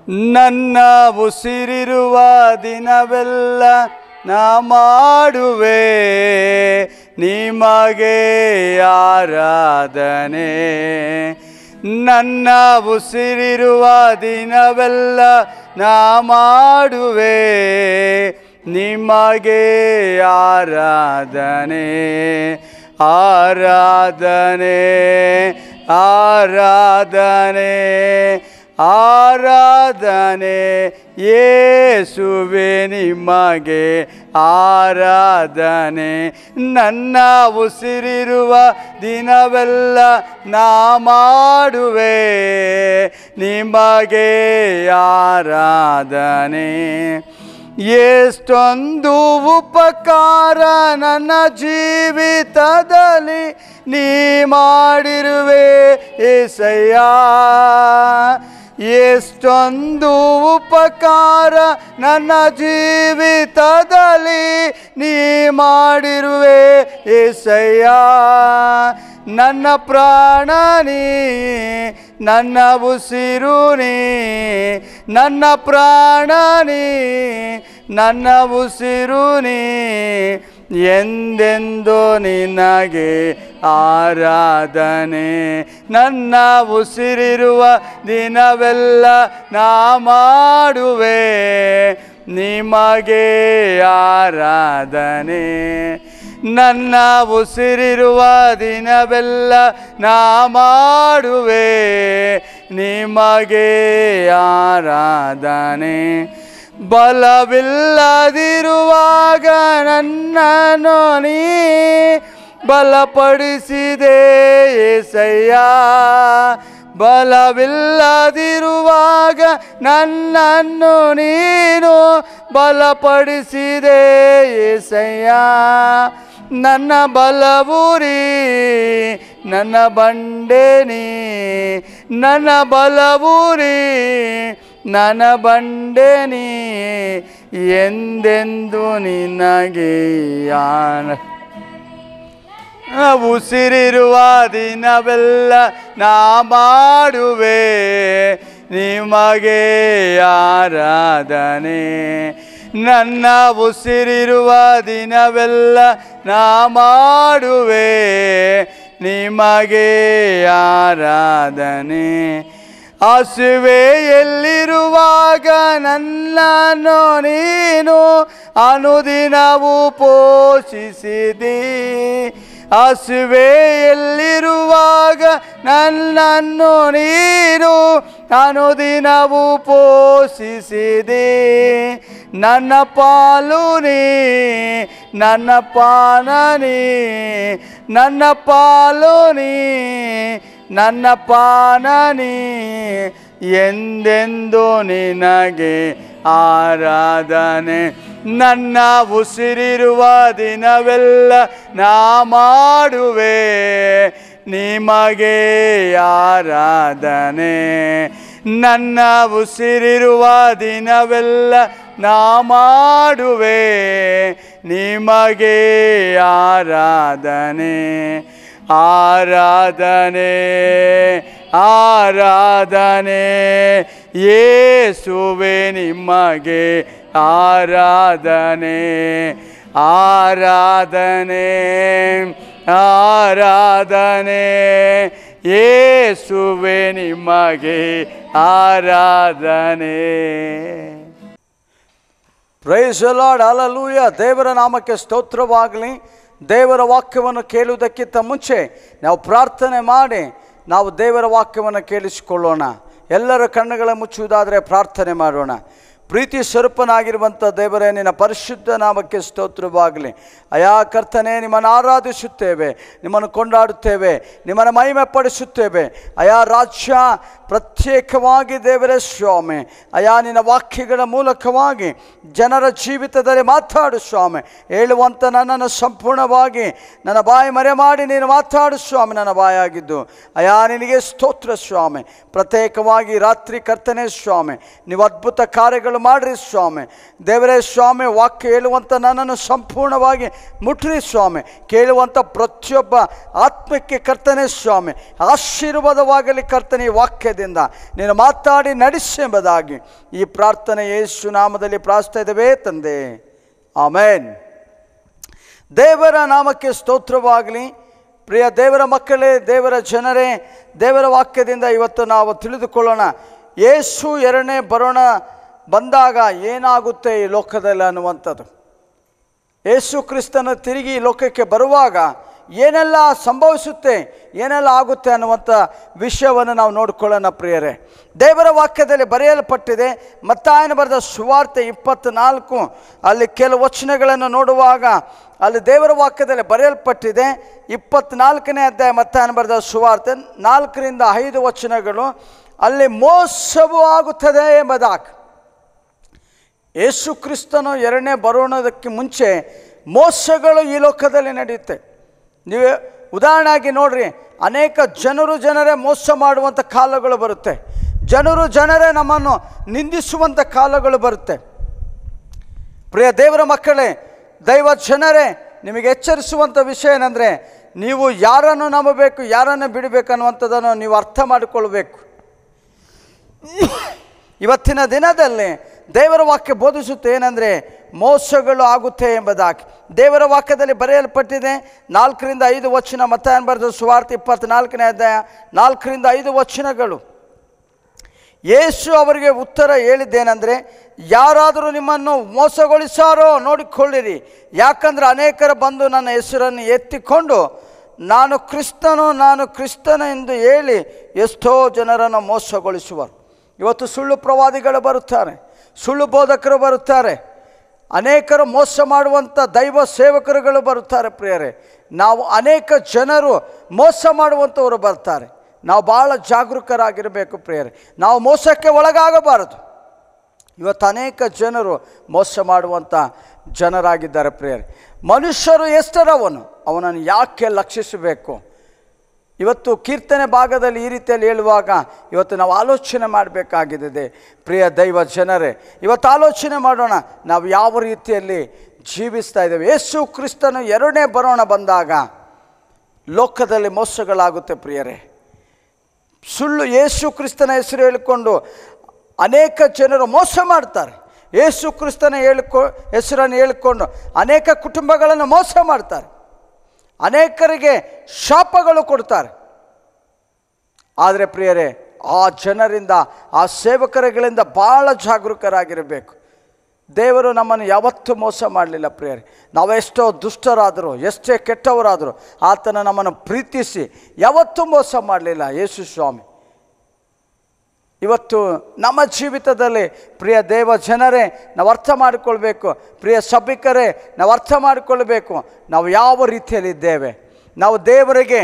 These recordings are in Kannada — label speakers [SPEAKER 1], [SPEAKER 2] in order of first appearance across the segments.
[SPEAKER 1] ನನ್ನ ಉಸಿರಿರುವ ದಿನವೆಲ್ಲ ನಾ ಮಾಡುವೆ ನಿಮಗೆ ಆರಾಧನೆ ನನ್ನ ಉಸಿರಿರುವ ದಿನವೆಲ್ಲ ನಾ ಮಾಡುವೆ ನಿಮಗೆ ಆರಾಧನೆ ಆರಾಧನೆ ಆರಾಧನೆ ಆರಾಧನೆ ಯೇಸುವೆ ನಿಮಗೆ ಆರಾಧನೆ ನನ್ನ ಉಸಿರಿರುವ ದಿನವೆಲ್ಲ ನಾ ಮಾಡುವೆ ನಿಮಗೆ ಆರಾಧನೆ ಎಷ್ಟೊಂದು ಉಪಕಾರ ನನ್ನ ಜೀವಿತದಲ್ಲಿ ನೀ ಮಾಡಿರುವೆ ಏಸಯ್ಯ ಎಷ್ಟೊಂದು ಉಪಕಾರ ನನ್ನ ಜೀವಿತದಲ್ಲಿ ನೀ ಮಾಡಿರುವೆ ಏಸಯ್ಯ ನನ್ನ ಪ್ರಾಣ ನೀ ನನ್ನ ಉಸಿರು ನೀ ನನ್ನ ಪ್ರಾಣ ನೀ ನನ್ನ ಉಸಿರು ನೀ ಎಂದೆಂದು ನಿನಗೆ ಆರಾಧನೆ ನನ್ನ ಉಸಿರಿರುವ ದಿನವೆಲ್ಲ ನಾ ಮಾಡುವೆ ನಿಮಗೆ ಆರಾಧನೆ ನನ್ನ ಉಸಿರಿರುವ ದಿನವೆಲ್ಲ ನಾ ಮಾಡುವೆ ನಿಮಗೆ ಆರಾಧನೆ ಬಲವಿಲ್ಲದಿರುವಾಗ ನನ್ನನ್ನು ನೀ ಬಲಪಡಿಸಿದೆ ಏಸಯ್ಯ ಬಲವಿಲ್ಲದಿರುವಾಗ ನನ್ನನ್ನು ನೀನು ಬಲಪಡಿಸಿದೆ ಏಸಯ್ಯ ನನ್ನ ಬಲವುರಿ ನನ್ನ ಬಂಡೆನಿ ನನ್ನ ಬಲವುರಿ ನನ್ನ ಬಂಡೆನಿ ಎಂದೆಂದು ನಿನಗೆ ಆನ ಉಸಿರಿರುವ ದಿನವೆಲ್ಲ ನಾ ಮಾಡುವೆ ನಿಮಗೆ ಆರಾಧನೆ ನನ್ನ ಉಸಿರಿರುವ ದಿನವೆಲ್ಲ ನಾ ಮಾಡುವೆ ನಿಮಗೆ ಆರಾಧನೆ ಹಸುವೆಯಲ್ಲಿರುವಾಗ ನನ್ನನ್ನು ನೀನು ಅನುದಿನವೂ ಪೋಷಿಸಿದಿ ಹಸುವೆಯಲ್ಲಿರುವಾಗ ನನ್ನನ್ನು ನೀನು ಅನುದಿನವೂ ಪೋಷಿಸಿದೆ ನನ್ನ ಪಾಲು ನೀ ನನ್ನ ಪಾನ ನೀ ನನ್ನ ಪಾಲು ನೀ ನನ್ನ ಪಾನ ನೀ ಎಂದೆಂದು ನಿನಗೆ ಆರಾಧನೆ ನನ್ನ ಉಸಿರಿರುವ ದಿನವೆಲ್ಲ ನಾ ಮಾಡುವೆ ನಿಮಗೆ ಆರಾಧನೆ ನನ್ನ ಉಸಿರಿರುವ ದಿನವೆಲ್ಲ ನಾ ಮಾಡುವೆ ನಿಮಗೆ ಆರಾಧನೆ ಆರಾಧನೆ ಆರಾಧನೆ ಯೇಸುವೆ ನಿಮಗೆ ಆರಾಧನೆ ಆರಾಧನೆ ಆರಾಧನೆ ಯೇಸುವೆ ನಿಮಗೆ ಆರಾಧನೆ ಪ್ರೈಸ್ ಲಾರ್ಡ್ ಅಲಲೂಯ ದೇವರ ನಾಮಕ್ಕೆ ಸ್ತೋತ್ರವಾಗಲಿ ದೇವರ ವಾಕ್ಯವನ್ನು ಕೇಳುವುದಕ್ಕಿಂತ ಮುಂಚೆ ನಾವು ಪ್ರಾರ್ಥನೆ ಮಾಡಿ ನಾವು ದೇವರ ವಾಕ್ಯವನ್ನು ಕೇಳಿಸಿಕೊಳ್ಳೋಣ ಎಲ್ಲರ ಕಣ್ಣುಗಳ ಮುಚ್ಚುವುದಾದರೆ ಪ್ರಾರ್ಥನೆ ಮಾಡೋಣ ಪ್ರೀತಿ ಸ್ವರೂಪನಾಗಿರುವಂಥ ದೇವರೇ ನಿನ್ನ ಪರಿಶುದ್ಧ ನಾಮಕ್ಕೆ ಸ್ತೋತ್ರವಾಗಲಿ ಅಯಾ ಕರ್ತನೆ ನಿಮ್ಮನ್ನು ಆರಾಧಿಸುತ್ತೇವೆ ನಿಮ್ಮನ್ನು ಕೊಂಡಾಡುತ್ತೇವೆ ನಿಮ್ಮನ್ನು ಮಹಿಮೆ ಪಡಿಸುತ್ತೇವೆ ಅಯಾ ರಾಜ್ಯ ಪ್ರತ್ಯೇಕವಾಗಿ ದೇವರೇ ಸ್ವಾಮಿ ಅಯಾ ನಿನ್ನ ವಾಕ್ಯಗಳ ಮೂಲಕವಾಗಿ ಜನರ ಜೀವಿತದಲ್ಲಿ ಮಾತಾಡು ಸ್ವಾಮಿ ಹೇಳುವಂಥ ನನ್ನನ್ನು ಸಂಪೂರ್ಣವಾಗಿ ನನ್ನ ಬಾಯಿ ಮರೆ ಮಾಡಿ ನೀನು ಮಾತಾಡು ಸ್ವಾಮಿ ನನ್ನ ಬಾಯಾಗಿದ್ದು ಅಯಾ ನಿನಗೆ ಸ್ತೋತ್ರ ಸ್ವಾಮಿ ಪ್ರತ್ಯೇಕವಾಗಿ ರಾತ್ರಿ ಕರ್ತನೆ ಸ್ವಾಮಿ ನೀವು ಅದ್ಭುತ ಕಾರ್ಯಗಳು ಮಾಡ್ರಿ ಸ್ವಾಮಿ ದೇವರೇ ಸ್ವಾಮಿ ವಾಕ್ಯ ಹೇಳುವಂಥ ನನ್ನನ್ನು ಸಂಪೂರ್ಣವಾಗಿ ಮುಟ್ರಿ ಸ್ವಾಮಿ ಕೇಳುವಂಥ ಪ್ರತಿಯೊಬ್ಬ ಆತ್ಮಕ್ಕೆ ಕರ್ತನೆ ಸ್ವಾಮಿ ಆಶೀರ್ವಾದವಾಗಲಿ ಕರ್ತನೆ ಈ ವಾಕ್ಯದಿಂದ ನೀನು ಮಾತಾಡಿ ನಡೆಸಿ ಎಂಬುದಾಗಿ ಈ ಪ್ರಾರ್ಥನೆ ಯೇಸು ನಾಮದಲ್ಲಿ ಪ್ರಾರ್ಥಿಸ್ತಾ ಇದ್ದೇವೆ ತಂದೆ ಆಮೇನ್ ದೇವರ ನಾಮಕ್ಕೆ ಸ್ತೋತ್ರವಾಗಲಿ ಪ್ರಿಯ ದೇವರ ಮಕ್ಕಳೇ ದೇವರ ಜನರೇ ದೇವರ ವಾಕ್ಯದಿಂದ ಇವತ್ತು ನಾವು ತಿಳಿದುಕೊಳ್ಳೋಣ ಯೇಸು ಎರಡನೇ ಬರೋಣ ಬಂದಾಗ ಏನಾಗುತ್ತೆ ಈ ಲೋಕದಲ್ಲಿ ಅನ್ನುವಂಥದ್ದು ಯೇಸು ಕ್ರಿಸ್ತನ ತಿರುಗಿ ಈ ಲೋಕಕ್ಕೆ ಬರುವಾಗ ಏನೆಲ್ಲ ಸಂಭವಿಸುತ್ತೆ ಏನೆಲ್ಲ ಆಗುತ್ತೆ ಅನ್ನುವಂಥ ವಿಷಯವನ್ನು ನಾವು ನೋಡಿಕೊಳ್ಳೋಣ ಪ್ರಿಯರೇ ದೇವರ ವಾಕ್ಯದಲ್ಲಿ ಬರೆಯಲ್ಪಟ್ಟಿದೆ ಮತ್ತಾಯನ ಬರೆದ ಸುವಾರ್ತೆ ಇಪ್ಪತ್ತ್ನಾಲ್ಕು ಅಲ್ಲಿ ಕೆಲವು ವಚನಗಳನ್ನು ನೋಡುವಾಗ ಅಲ್ಲಿ ದೇವರ ವಾಕ್ಯದಲ್ಲಿ ಬರೆಯಲ್ಪಟ್ಟಿದೆ ಇಪ್ಪತ್ನಾಲ್ಕನೇ ಅಧ್ಯಾಯ ಮತ್ತಾಯನ ಬರೆದ ಸುವಾರ್ತೆ ನಾಲ್ಕರಿಂದ ಐದು ವಚನಗಳು ಅಲ್ಲಿ ಮೋಸವು ಆಗುತ್ತದೆ ಎಂಬುದಾಗಿ ಯೇಸು ಕ್ರಿಸ್ತನು ಎರಡನೇ ಬರೋಣದಕ್ಕೆ ಮುಂಚೆ ಮೋಸಗಳು ಈ ಲೋಕದಲ್ಲಿ ನಡೆಯುತ್ತೆ ನೀವು ಉದಾಹರಣೆಯಾಗಿ ನೋಡ್ರಿ ಅನೇಕ ಜನರು ಜನರೇ ಮೋಸ ಮಾಡುವಂಥ ಕಾಲಗಳು ಬರುತ್ತೆ ಜನರು ಜನರೇ ನಮ್ಮನ್ನು ನಿಂದಿಸುವಂಥ ಕಾಲಗಳು ಬರುತ್ತೆ ಪ್ರಿಯ ದೇವರ ಮಕ್ಕಳೇ ದೈವ ಜನರೇ ನಿಮಗೆ ಎಚ್ಚರಿಸುವಂಥ ವಿಷಯ ಏನಂದರೆ ನೀವು ಯಾರನ್ನು ನಂಬಬೇಕು ಯಾರನ್ನು ಬಿಡಬೇಕು ಅನ್ನುವಂಥದ್ದನ್ನು ನೀವು ಅರ್ಥ ಮಾಡಿಕೊಳ್ಬೇಕು ಇವತ್ತಿನ ದಿನದಲ್ಲಿ ದೇವರ ವಾಕ್ಯ ಬೋಧಿಸುತ್ತೆ ಏನಂದರೆ ಮೋಸಗಳು ಆಗುತ್ತೆ ಎಂಬುದಾಗಿ ದೇವರ ವಾಕ್ಯದಲ್ಲಿ ಬರೆಯಲ್ಪಟ್ಟಿದೆ ನಾಲ್ಕರಿಂದ ಐದು ವಚನ ಮತ ಬರೆದ ಸುವಾರ್ತೆ ಇಪ್ಪತ್ನಾಲ್ಕನೇ ಅಧ್ಯಾಯ ನಾಲ್ಕರಿಂದ ಐದು ವಚನಗಳು ಯೇಸು ಅವರಿಗೆ ಉತ್ತರ ಹೇಳಿದ್ದೇನೆಂದರೆ ಯಾರಾದರೂ ನಿಮ್ಮನ್ನು ಮೋಸಗೊಳಿಸಾರೋ ನೋಡಿಕೊಳ್ಳಿರಿ ಯಾಕಂದರೆ ಅನೇಕರು ಬಂದು ನನ್ನ ಹೆಸರನ್ನು ಎತ್ತಿಕೊಂಡು ನಾನು ಕ್ರಿಸ್ತನು ನಾನು ಕ್ರಿಸ್ತನ ಎಂದು ಹೇಳಿ ಎಷ್ಟೋ ಜನರನ್ನು ಮೋಸಗೊಳಿಸುವರು ಇವತ್ತು ಸುಳ್ಳು ಪ್ರವಾದಿಗಳು ಬರುತ್ತಾರೆ ಸುಳ್ಳು ಬೋಧಕರು ಬರುತ್ತಾರೆ ಅನೇಕರು ಮೋಸ ಮಾಡುವಂಥ ದೈವ ಸೇವಕರುಗಳು ಬರುತ್ತಾರೆ ಪ್ರಿಯರೇ ನಾವು ಅನೇಕ ಜನರು ಮೋಸ ಮಾಡುವಂಥವರು ಬರ್ತಾರೆ ನಾವು ಭಾಳ ಜಾಗರೂಕರಾಗಿರಬೇಕು ಪ್ರಿಯರೇ ನಾವು ಮೋಸಕ್ಕೆ ಒಳಗಾಗಬಾರದು ಇವತ್ತು ಅನೇಕ ಜನರು ಮೋಸ ಮಾಡುವಂಥ ಜನರಾಗಿದ್ದಾರೆ ಪ್ರಿಯರೇ ಮನುಷ್ಯರು ಎಷ್ಟರವನು ಅವನನ್ನು ಯಾಕೆ ಲಕ್ಷಿಸಬೇಕು ಇವತ್ತು ಕೀರ್ತನೆ ಭಾಗದಲ್ಲಿ ಈ ರೀತಿಯಲ್ಲಿ ಹೇಳುವಾಗ ಇವತ್ತು ನಾವು ಆಲೋಚನೆ ಮಾಡಬೇಕಾಗಿದೆ ಪ್ರಿಯ ದೈವ ಜನರೇ ಇವತ್ತು ಆಲೋಚನೆ ಮಾಡೋಣ ನಾವು ಯಾವ ರೀತಿಯಲ್ಲಿ ಜೀವಿಸ್ತಾ ಇದ್ದೇವೆ ಯೇಸು ಕ್ರಿಸ್ತನು ಎರಡನೇ ಬರೋಣ ಬಂದಾಗ ಲೋಕದಲ್ಲಿ ಮೋಸಗಳಾಗುತ್ತೆ ಪ್ರಿಯರೇ ಸುಳ್ಳು ಯೇಸು ಕ್ರಿಸ್ತನ ಹೆಸರು ಹೇಳಿಕೊಂಡು ಅನೇಕ ಜನರು ಮೋಸ ಮಾಡ್ತಾರೆ ಯೇಸು ಕ್ರಿಸ್ತನ ಹೇಳಿಕೊ ಹೆಸರನ್ನು ಹೇಳಿಕೊಂಡು ಅನೇಕ ಕುಟುಂಬಗಳನ್ನು ಮೋಸ ಮಾಡ್ತಾರೆ ಅನೇಕರಿಗೆ ಶಾಪಗಳು ಕೊಡ್ತಾರೆ ಆದರೆ ಪ್ರಿಯರೇ ಆ ಜನರಿಂದ ಆ ಸೇವಕರುಗಳಿಂದ ಭಾಳ ಜಾಗರೂಕರಾಗಿರಬೇಕು ದೇವರು ನಮ್ಮನ್ನು ಯಾವತ್ತೂ ಮೋಸ ಮಾಡಲಿಲ್ಲ ಪ್ರಿಯರೇ ನಾವೆಷ್ಟೋ ದುಷ್ಟರಾದರೂ ಎಷ್ಟೇ ಕೆಟ್ಟವರಾದರೂ ಆತನ ನಮ್ಮನ್ನು ಪ್ರೀತಿಸಿ ಯಾವತ್ತೂ ಮೋಸ ಮಾಡಲಿಲ್ಲ ಯೇಸು ಸ್ವಾಮಿ ಇವತ್ತು ನಮ್ಮ ಜೀವಿತದಲ್ಲಿ ಪ್ರಿಯ ದೇವ ಜನರೇ ನಾವು ಅರ್ಥ ಮಾಡಿಕೊಳ್ಬೇಕು ಪ್ರಿಯ ಸಭಿಕರೇ ನಾವು ಅರ್ಥ ಮಾಡಿಕೊಳ್ಬೇಕು ನಾವು ಯಾವ ರೀತಿಯಲ್ಲಿದ್ದೇವೆ ನಾವು ದೇವರಿಗೆ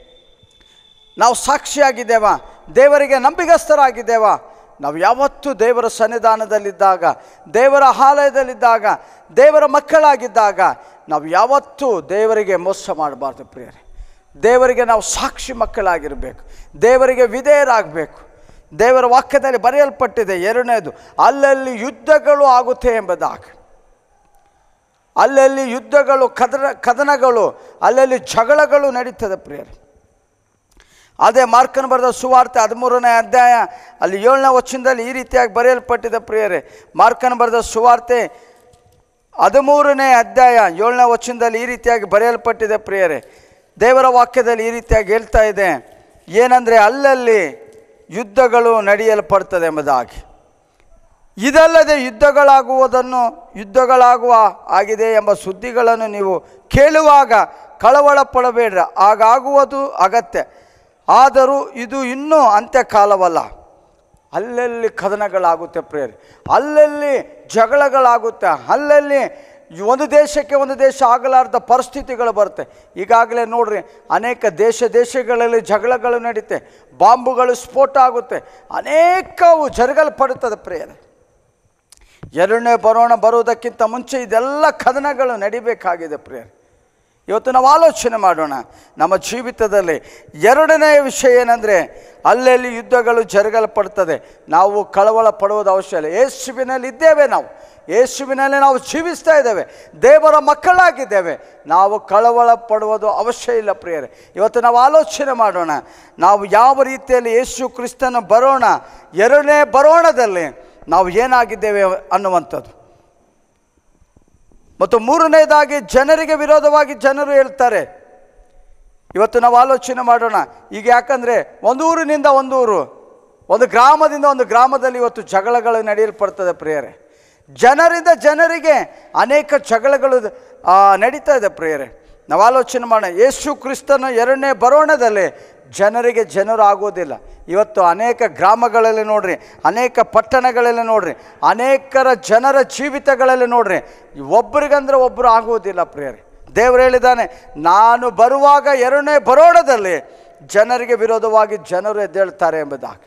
[SPEAKER 1] ನಾವು ಸಾಕ್ಷಿಯಾಗಿದ್ದೇವ ದೇವರಿಗೆ ನಂಬಿಗಸ್ತರಾಗಿದ್ದೇವ ನಾವು ಯಾವತ್ತೂ ದೇವರ ಸನ್ನಿಧಾನದಲ್ಲಿದ್ದಾಗ ದೇವರ ಆಲಯದಲ್ಲಿದ್ದಾಗ ದೇವರ ಮಕ್ಕಳಾಗಿದ್ದಾಗ ನಾವು ಯಾವತ್ತೂ ದೇವರಿಗೆ ಮೋಸ ಮಾಡಬಾರ್ದು ಪ್ರಿಯರೇ ದೇವರಿಗೆ ನಾವು ಸಾಕ್ಷಿ ಮಕ್ಕಳಾಗಿರಬೇಕು ದೇವರಿಗೆ ವಿಧೇಯರಾಗಬೇಕು ದೇವರ ವಾಕ್ಯದಲ್ಲಿ ಬರೆಯಲ್ಪಟ್ಟಿದೆ ಎರಡನೇದು ಅಲ್ಲಲ್ಲಿ ಯುದ್ಧಗಳು ಆಗುತ್ತೆ ಎಂಬುದಾಗಿ ಅಲ್ಲಲ್ಲಿ ಯುದ್ಧಗಳು ಕದನ ಕದನಗಳು ಅಲ್ಲಲ್ಲಿ ಜಗಳಗಳು ನಡೀತದೆ ಪ್ರಿಯರೇ ಅದೇ ಮಾರ್ಕನ್ ಬರೆದ ಸುವಾರ್ತೆ ಹದಿಮೂರನೇ ಅಧ್ಯಾಯ ಅಲ್ಲಿ ಏಳನೇ ವಚನದಲ್ಲಿ ಈ ರೀತಿಯಾಗಿ ಬರೆಯಲ್ಪಟ್ಟಿದೆ ಪ್ರಿಯರೇ ಮಾರ್ಕನ್ ಬರೆದ ಸುವಾರ್ತೆ ಹದಿಮೂರನೇ ಅಧ್ಯಾಯ ಏಳನೇ ವಚನದಲ್ಲಿ ಈ ರೀತಿಯಾಗಿ ಬರೆಯಲ್ಪಟ್ಟಿದೆ ಪ್ರಿಯರೇ ದೇವರ ವಾಕ್ಯದಲ್ಲಿ ಈ ರೀತಿಯಾಗಿ ಹೇಳ್ತಾ ಇದೆ ಏನಂದರೆ ಅಲ್ಲಲ್ಲಿ ಯುದ್ಧಗಳು ನಡೆಯಲ್ಪಡ್ತದೆ ಎಂಬುದಾಗಿ ಇದಲ್ಲದೆ ಯುದ್ಧಗಳಾಗುವುದನ್ನು ಯುದ್ಧಗಳಾಗುವ ಆಗಿದೆ ಎಂಬ ಸುದ್ದಿಗಳನ್ನು ನೀವು ಕೇಳುವಾಗ ಕಳವಳ ಪಡಬೇಡ್ರ ಹಾಗಾಗುವುದು ಅಗತ್ಯ ಆದರೂ ಇದು ಇನ್ನೂ ಅಂತ್ಯಕಾಲವಲ್ಲ ಅಲ್ಲಲ್ಲಿ ಕದನಗಳಾಗುತ್ತೆ ಪ್ರೇರಿ ಅಲ್ಲಲ್ಲಿ ಜಗಳಗಳಾಗುತ್ತೆ ಅಲ್ಲಲ್ಲಿ ಒಂದು ದೇಶಕ್ಕೆ ಒಂದು ದೇಶ ಆಗಲಾರ್ದ ಪರಿಸ್ಥಿತಿಗಳು ಬರುತ್ತೆ ಈಗಾಗಲೇ ನೋಡ್ರಿ ಅನೇಕ ದೇಶ ದೇಶಗಳಲ್ಲಿ ಜಗಳಗಳು ನಡೀತೆ ಬಾಂಬುಗಳು ಸ್ಫೋಟ ಆಗುತ್ತೆ ಅನೇಕವು ಜರುಗಲ್ಪಡುತ್ತದೆ ಪ್ರೇರೆ ಎರಡನೇ ಬರೋಣ ಬರುವುದಕ್ಕಿಂತ ಮುಂಚೆ ಇದೆಲ್ಲ ಕದನಗಳು ನಡಿಬೇಕಾಗಿದೆ ಪ್ರಿಯರ್ ಇವತ್ತು ನಾವು ಆಲೋಚನೆ ಮಾಡೋಣ ನಮ್ಮ ಜೀವಿತದಲ್ಲಿ ಎರಡನೆಯ ವಿಷಯ ಏನಂದರೆ ಅಲ್ಲಲ್ಲಿ ಯುದ್ಧಗಳು ಜರುಗಲ್ಪಡ್ತದೆ ನಾವು ಕಳವಳ ಪಡುವುದು ಅವಶ್ಯ ಇಲ್ಲ ಯೇಸುವಿನಲ್ಲಿ ಇದ್ದೇವೆ ನಾವು ಯೇಸುವಿನಲ್ಲಿ ನಾವು ಜೀವಿಸ್ತಾ ಇದ್ದೇವೆ ದೇವರ ಮಕ್ಕಳಾಗಿದ್ದೇವೆ ನಾವು ಕಳವಳ ಪಡುವುದು ಅವಶ್ಯ ಇಲ್ಲ ಪ್ರಿಯರೇ ಇವತ್ತು ನಾವು ಆಲೋಚನೆ ಮಾಡೋಣ ನಾವು ಯಾವ ರೀತಿಯಲ್ಲಿ ಯೇಸು ಕ್ರಿಸ್ತನ ಬರೋಣ ಎರಡನೇ ಬರೋಣದಲ್ಲಿ ನಾವು ಏನಾಗಿದ್ದೇವೆ ಅನ್ನುವಂಥದ್ದು ಮತ್ತು ಮೂರನೇದಾಗಿ ಜನರಿಗೆ ವಿರೋಧವಾಗಿ ಜನರು ಹೇಳ್ತಾರೆ ಇವತ್ತು ನಾವು ಆಲೋಚನೆ ಮಾಡೋಣ ಈಗ ಯಾಕಂದರೆ ಒಂದು ಊರಿನಿಂದ ಒಂದು ಊರು ಒಂದು ಗ್ರಾಮದಿಂದ ಒಂದು ಗ್ರಾಮದಲ್ಲಿ ಇವತ್ತು ಜಗಳಗಳು ನಡೆಯಲ್ಪಡ್ತದೆ ಪ್ರಿಯರೇ ಜನರಿಂದ ಜನರಿಗೆ ಅನೇಕ ಜಗಳಗಳು ಆ, ನಡೀತಾ ಇದೆ ಪ್ರಿಯರೇ ನಾವು ಆಲೋಚನೆ ಮಾಡೋಣ ಯೇಸು ಕ್ರಿಸ್ತನ ಎರಡನೇ ಬರೋಣದಲ್ಲಿ ಜನರಿಗೆ ಜನರು ಆಗೋದಿಲ್ಲ ಇವತ್ತು ಅನೇಕ ಗ್ರಾಮಗಳಲ್ಲಿ ನೋಡ್ರಿ ಅನೇಕ ಪಟ್ಟಣಗಳಲ್ಲಿ ನೋಡ್ರಿ ಅನೇಕರ ಜನರ ಜೀವಿತಗಳಲ್ಲಿ ನೋಡ್ರಿ ಒಬ್ಬರಿಗಂದ್ರೆ ಒಬ್ಬರು ಆಗುವುದಿಲ್ಲ ಪ್ರಿಯರೇ ದೇವರು ಹೇಳಿದ್ದಾನೆ ನಾನು ಬರುವಾಗ ಎರಡನೇ ಬರೋಣದಲ್ಲಿ ಜನರಿಗೆ ವಿರೋಧವಾಗಿ ಜನರು ಎದ್ದೇಳ್ತಾರೆ ಎಂಬುದಾಗಿ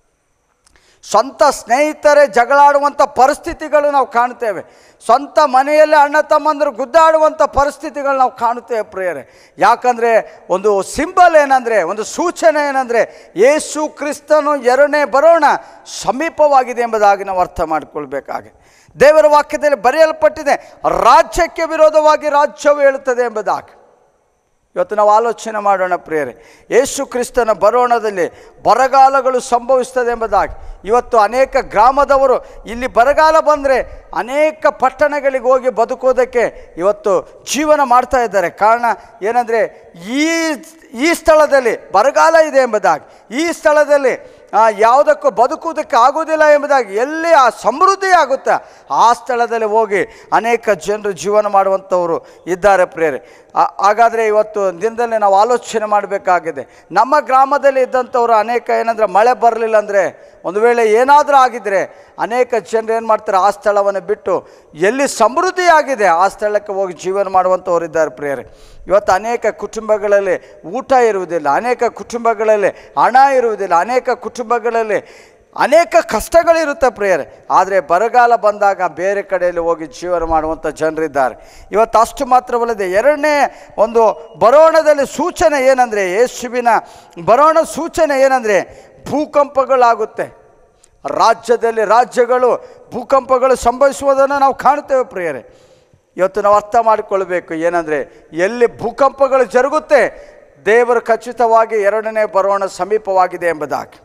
[SPEAKER 1] ಸ್ವಂತ ಸ್ನೇಹಿತರೇ ಜಗಳಾಡುವಂಥ ಪರಿಸ್ಥಿತಿಗಳು ನಾವು ಕಾಣ್ತೇವೆ ಸ್ವಂತ ಮನೆಯಲ್ಲಿ ಅಣ್ಣ ತಮ್ಮಂದರು ಗುದ್ದಾಡುವಂಥ ಪರಿಸ್ಥಿತಿಗಳು ನಾವು ಕಾಣುತ್ತೇವೆ ಪ್ರಿಯರೇ ಯಾಕಂದರೆ ಒಂದು ಸಿಂಬಲ್ ಏನಂದರೆ ಒಂದು ಸೂಚನೆ ಏನಂದರೆ ಯೇಸು ಕ್ರಿಸ್ತನು ಎರಡನೇ ಬರೋಣ ಸಮೀಪವಾಗಿದೆ ಎಂಬುದಾಗಿ ನಾವು ಅರ್ಥ ಮಾಡಿಕೊಳ್ಬೇಕಾಗಿದೆ ದೇವರ ವಾಕ್ಯದಲ್ಲಿ ಬರೆಯಲ್ಪಟ್ಟಿದೆ ರಾಜ್ಯಕ್ಕೆ ವಿರೋಧವಾಗಿ ರಾಜ್ಯವು ಹೇಳುತ್ತದೆ ಎಂಬುದಾಗಿ ಇವತ್ತು ನಾವು ಆಲೋಚನೆ ಮಾಡೋಣ ಪ್ರಿಯರೇ ಯೇಸು ಕ್ರಿಸ್ತನ ಬರೋಣದಲ್ಲಿ ಬರಗಾಲಗಳು ಸಂಭವಿಸ್ತದೆ ಎಂಬುದಾಗಿ ಇವತ್ತು ಅನೇಕ ಗ್ರಾಮದವರು ಇಲ್ಲಿ ಬರಗಾಲ ಬಂದರೆ ಅನೇಕ ಪಟ್ಟಣಗಳಿಗೆ ಹೋಗಿ ಬದುಕೋದಕ್ಕೆ ಇವತ್ತು ಜೀವನ ಮಾಡ್ತಾ ಇದ್ದಾರೆ ಕಾರಣ ಏನಂದರೆ ಈ ಈ ಸ್ಥಳದಲ್ಲಿ ಬರಗಾಲ ಇದೆ ಎಂಬುದಾಗಿ ಈ ಸ್ಥಳದಲ್ಲಿ ಆ, ಯಾವುದಕ್ಕೂ ಬದುಕುವುದಕ್ಕೆ ಆಗುವುದಿಲ್ಲ ಎಂಬುದಾಗಿ ಎಲ್ಲಿ ಆ ಸಮೃದ್ಧಿ ಆಗುತ್ತೆ ಆ ಸ್ಥಳದಲ್ಲಿ ಹೋಗಿ ಅನೇಕ ಜನರು ಜೀವನ ಮಾಡುವಂಥವರು ಇದ್ದಾರೆ ಪ್ರಿಯರೇ ಆ- ಹಾಗಾದರೆ ಇವತ್ತು ದಿನದಲ್ಲಿ ನಾವು ಆಲೋಚನೆ ಮಾಡಬೇಕಾಗಿದೆ ನಮ್ಮ ಗ್ರಾಮದಲ್ಲಿ ಇದ್ದಂಥವ್ರು ಅನೇಕ ಏನಂದರೆ ಮಳೆ ಬರಲಿಲ್ಲ ಅಂದರೆ ಒಂದು ವೇಳೆ ಏನಾದರೂ ಆಗಿದ್ದರೆ ಅನೇಕ ಜನರು ಏನು ಮಾಡ್ತಾರೆ ಆ ಸ್ಥಳವನ್ನು ಬಿಟ್ಟು ಎಲ್ಲಿ ಸಮೃದ್ಧಿ ಆಗಿದೆ ಆ ಸ್ಥಳಕ್ಕೆ ಹೋಗಿ ಜೀವನ ಮಾಡುವಂಥವ್ರು ಇದ್ದಾರೆ ಪ್ರಿಯರೇ ಇವತ್ತು ಅನೇಕ ಕುಟುಂಬಗಳಲ್ಲಿ ಊಟ ಇರುವುದಿಲ್ಲ ಅನೇಕ ಕುಟುಂಬಗಳಲ್ಲಿ ಹಣ ಇರುವುದಿಲ್ಲ ಅನೇಕ ಕುಟುಂಬಗಳಲ್ಲಿ ಅನೇಕ ಕಷ್ಟಗಳಿರುತ್ತೆ ಪ್ರಿಯರೇ ಆದರೆ ಬರಗಾಲ ಬಂದಾಗ ಬೇರೆ ಕಡೆಯಲ್ಲಿ ಹೋಗಿ ಜೀವನ ಮಾಡುವಂಥ ಜನರಿದ್ದಾರೆ ಇವತ್ತು ಅಷ್ಟು ಮಾತ್ರವಲ್ಲದೆ ಎರಡನೇ ಒಂದು ಬರೋಣದಲ್ಲಿ ಸೂಚನೆ ಏನಂದರೆ ಯೇಸುವಿನ ಬರೋಣ ಸೂಚನೆ ಏನಂದರೆ ಭೂಕಂಪಗಳಾಗುತ್ತೆ ರಾಜ್ಯದಲ್ಲಿ ರಾಜ್ಯಗಳು ಭೂಕಂಪಗಳು ಸಂಭವಿಸುವುದನ್ನು ನಾವು ಕಾಣ್ತೇವೆ ಪ್ರಿಯರೇ ಇವತ್ತು ನಾವು ಅರ್ಥ ಮಾಡಿಕೊಳ್ಬೇಕು ಏನಂದರೆ ಎಲ್ಲಿ ಭೂಕಂಪಗಳು ಜರುಗುತ್ತೆ ದೇವರು ಖಚಿತವಾಗಿ ಎರಡನೇ ಬರೋಣ ಸಮೀಪವಾಗಿದೆ ಎಂಬುದಾಗಿ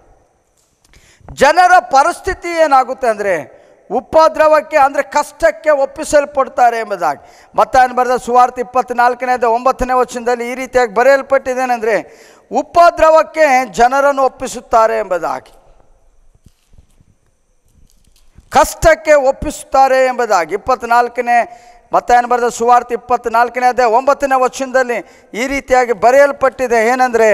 [SPEAKER 1] ಜನರ ಪರಿಸ್ಥಿತಿ ಏನಾಗುತ್ತೆ ಅಂದರೆ ಉಪದ್ರವಕ್ಕೆ ಅಂದರೆ ಕಷ್ಟಕ್ಕೆ ಒಪ್ಪಿಸಲ್ಪಡ್ತಾರೆ ಎಂಬುದಾಗಿ ಮತ್ತಾನು ಬರೆದ ಸುವಾರ್ಥ ಇಪ್ಪತ್ನಾಲ್ಕನೇದ ಒಂಬತ್ತನೇ ವಚನದಲ್ಲಿ ಈ ರೀತಿಯಾಗಿ ಬರೆಯಲ್ಪಟ್ಟಿದ್ದೇನೆಂದರೆ ಉಪದ್ರವಕ್ಕೆ ಜನರನ್ನು ಒಪ್ಪಿಸುತ್ತಾರೆ ಎಂಬುದಾಗಿ ಕಷ್ಟಕ್ಕೆ ಒಪ್ಪಿಸುತ್ತಾರೆ ಎಂಬುದಾಗಿ ಇಪ್ಪತ್ನಾಲ್ಕನೇ ಮತ್ತಾಯನ ಬರೆದ ಸುವಾರ್ಥ ಇಪ್ಪತ್ನಾಲ್ಕನೇ ಅದೇ ಒಂಬತ್ತನೇ ವಚನದಲ್ಲಿ ಈ ರೀತಿಯಾಗಿ ಬರೆಯಲ್ಪಟ್ಟಿದೆ ಏನಂದರೆ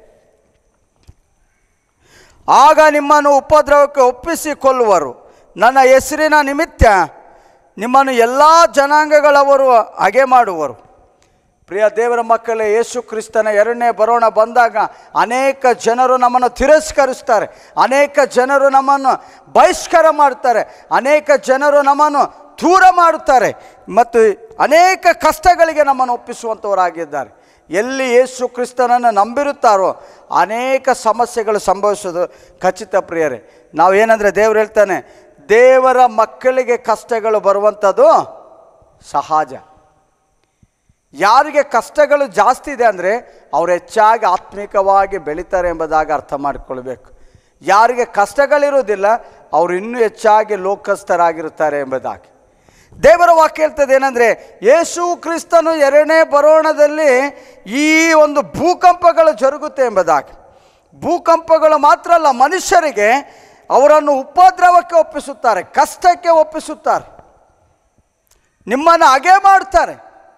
[SPEAKER 1] ಆಗ ನಿಮ್ಮನ್ನು ಉಪದ್ರವಕ್ಕೆ ಒಪ್ಪಿಸಿ ಕೊಲ್ಲುವರು ನನ್ನ ಹೆಸರಿನ ನಿಮಿತ್ತ ನಿಮ್ಮನ್ನು ಎಲ್ಲ ಜನಾಂಗಗಳವರು ಹಾಗೆ ಮಾಡುವರು ಪ್ರಿಯ ದೇವರ ಮಕ್ಕಳೇ ಯೇಸು ಕ್ರಿಸ್ತನ ಎರಡನೇ ಬರೋಣ ಬಂದಾಗ ಅನೇಕ ಜನರು ನಮ್ಮನ್ನು ತಿರಸ್ಕರಿಸ್ತಾರೆ ಅನೇಕ ಜನರು ನಮ್ಮನ್ನು ಬಹಿಷ್ಕಾರ ಮಾಡ್ತಾರೆ ಅನೇಕ ಜನರು ನಮ್ಮನ್ನು ದೂರ ಮಾಡುತ್ತಾರೆ ಮತ್ತು ಅನೇಕ ಕಷ್ಟಗಳಿಗೆ ನಮ್ಮನ್ನು ಒಪ್ಪಿಸುವಂಥವರಾಗಿದ್ದಾರೆ ಎಲ್ಲಿ ಯೇಸು ಕ್ರಿಸ್ತನನ್ನು ನಂಬಿರುತ್ತಾರೋ ಅನೇಕ ಸಮಸ್ಯೆಗಳು ಸಂಭವಿಸೋದು ಖಚಿತ ಪ್ರಿಯರೇ ನಾವೇನಂದರೆ ದೇವರು ಹೇಳ್ತಾನೆ ದೇವರ ಮಕ್ಕಳಿಗೆ ಕಷ್ಟಗಳು ಬರುವಂಥದ್ದು ಸಹಜ ಯಾರಿಗೆ ಕಷ್ಟಗಳು ಜಾಸ್ತಿ ಇದೆ ಅಂದರೆ ಅವ್ರು ಹೆಚ್ಚಾಗಿ ಆತ್ಮಿಕವಾಗಿ ಬೆಳೀತಾರೆ ಎಂಬುದಾಗಿ ಅರ್ಥ ಮಾಡಿಕೊಳ್ಬೇಕು ಯಾರಿಗೆ ಕಷ್ಟಗಳಿರುವುದಿಲ್ಲ ಅವರು ಇನ್ನೂ ಹೆಚ್ಚಾಗಿ ಲೋಕಸ್ಥರಾಗಿರುತ್ತಾರೆ ಎಂಬುದಾಗಿ ದೇವರ ವಾಕ್ಯ ಹೇಳ್ತದೆ ಏನಂದರೆ ಯೇಸು ಕ್ರಿಸ್ತನು ಎರಡನೇ ಬರೋಣದಲ್ಲಿ ಈ ಒಂದು ಭೂಕಂಪಗಳು ಜರುಗುತ್ತೆ ಎಂಬುದಾಗಿ ಭೂಕಂಪಗಳು ಮಾತ್ರ ಅಲ್ಲ ಮನುಷ್ಯರಿಗೆ ಅವರನ್ನು ಉಪದ್ರವಕ್ಕೆ ಒಪ್ಪಿಸುತ್ತಾರೆ ಕಷ್ಟಕ್ಕೆ ಒಪ್ಪಿಸುತ್ತಾರೆ ನಿಮ್ಮನ್ನು ಹಾಗೆ ಮಾಡ್ತಾರೆ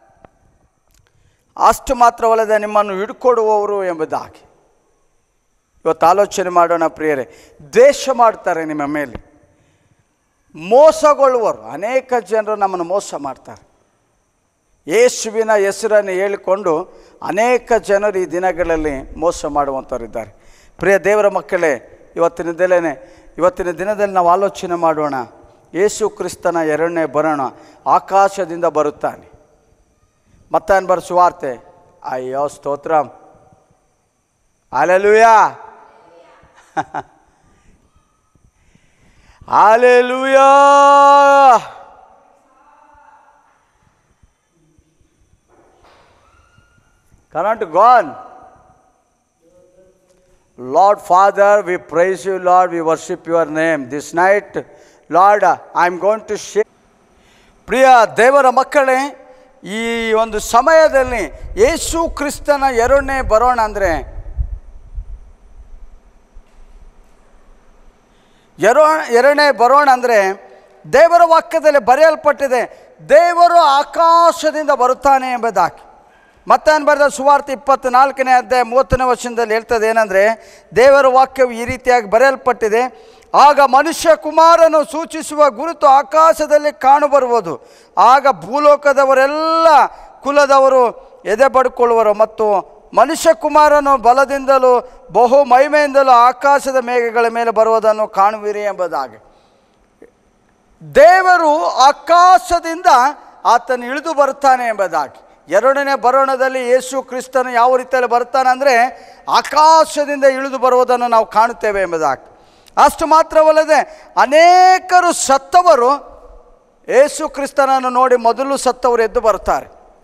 [SPEAKER 1] ಅಷ್ಟು ಮಾತ್ರವಲ್ಲದೆ ನಿಮ್ಮನ್ನು ಹಿಡ್ಕೊಡುವವರು ಎಂಬುದಾಗಿ ಇವತ್ತು ಆಲೋಚನೆ ಮಾಡೋಣ ಪ್ರಿಯರೇ ದ್ವೇಷ ಮಾಡ್ತಾರೆ ನಿಮ್ಮ ಮೇಲೆ ಮೋಸಗೊಳ್ಳುವರು ಅನೇಕ ಜನರು ನಮ್ಮನ್ನು ಮೋಸ ಮಾಡ್ತಾರೆ ಯೇಸುವಿನ ಹೆಸರನ್ನು ಹೇಳಿಕೊಂಡು ಅನೇಕ ಜನರು ಈ ದಿನಗಳಲ್ಲಿ ಮೋಸ ಮಾಡುವಂಥವರಿದ್ದಾರೆ ಪ್ರಿಯ ದೇವರ ಮಕ್ಕಳೇ ಇವತ್ತಿನ ದಿನನೇ ಇವತ್ತಿನ ದಿನದಲ್ಲಿ ನಾವು ಆಲೋಚನೆ ಮಾಡೋಣ ಯೇಸು ಕ್ರಿಸ್ತನ ಎರಡನೇ ಬರೋಣ ಆಕಾಶದಿಂದ ಬರುತ್ತಾನೆ ಮತ್ತಾನ್ ಬರ್ ಸುವಾರ್ತೆ ಅಯ್ಯೋ ಸ್ತೋತ್ರಂ alleluia alleluia current gone Lord Father, we praise you, Lord. We worship your name. This night, Lord, I'm going to share. ಪ್ರಿಯ ದೇವರ ಮಕ್ಕಳೇ ಈ ಒಂದು ಸಮಯದಲ್ಲಿ ಯೇಸು ಕ್ರಿಸ್ತನ ಎರಡನೇ ಬರೋಣ ಅಂದರೆ ಎರೋ ಎರಡನೇ ಬರೋಣ ಅಂದರೆ ದೇವರ ವಾಕ್ಯದಲ್ಲಿ ಬರೆಯಲ್ಪಟ್ಟಿದೆ ದೇವರು ಆಕಾಶದಿಂದ ಬರುತ್ತಾನೆ ಎಂಬುದಾಗಿ ಮತ್ತೇನು ಬರೆದ ಸುವಾರ್ತೆ ಇಪ್ಪತ್ತ್ನಾಲ್ಕನೇ ಅಧ್ಯಾಯ ಮೂವತ್ತನೇ ವರ್ಷದಲ್ಲಿ ಹೇಳ್ತದೆ ಏನಂದರೆ ದೇವರ ವಾಕ್ಯವು ಈ ರೀತಿಯಾಗಿ ಬರೆಯಲ್ಪಟ್ಟಿದೆ ಆಗ ಮನುಷ್ಯ ಕುಮಾರನು ಸೂಚಿಸುವ ಗುರುತು ಆಕಾಶದಲ್ಲಿ ಕಾಣಬರುವುದು ಆಗ ಭೂಲೋಕದವರೆಲ್ಲ ಕುಲದವರು ಎದೆ ಬಡ್ಕೊಳ್ಳುವರು ಮತ್ತು ಮನುಷ್ಯ ಕುಮಾರನು ಬಲದಿಂದಲೂ ಬಹು ಮಹಿಮೆಯಿಂದಲೂ ಆಕಾಶದ ಮೇಘಗಳ ಮೇಲೆ ಬರುವುದನ್ನು ಕಾಣುವಿರಿ ಎಂಬುದಾಗಿ ದೇವರು ಆಕಾಶದಿಂದ ಆತನು ಇಳಿದು ಬರ್ತಾನೆ ಎಂಬುದಾಗಿ ಎರಡನೇ ಬರೋಣದಲ್ಲಿ ಯೇಸು ಕ್ರಿಸ್ತನು ಯಾವ ರೀತಿಯಲ್ಲಿ ಬರ್ತಾನೆ ಅಂದರೆ ಆಕಾಶದಿಂದ ಇಳಿದು ಬರುವುದನ್ನು ನಾವು ಕಾಣುತ್ತೇವೆ ಎಂಬುದಾಗಿ ಅಷ್ಟು ಮಾತ್ರವಲ್ಲದೆ ಅನೇಕರು ಸತ್ತವರು ಯೇಸು ಕ್ರಿಸ್ತನನ್ನು ನೋಡಿ ಮೊದಲು ಸತ್ತವರು ಎದ್ದು ಬರ್ತಾರೆ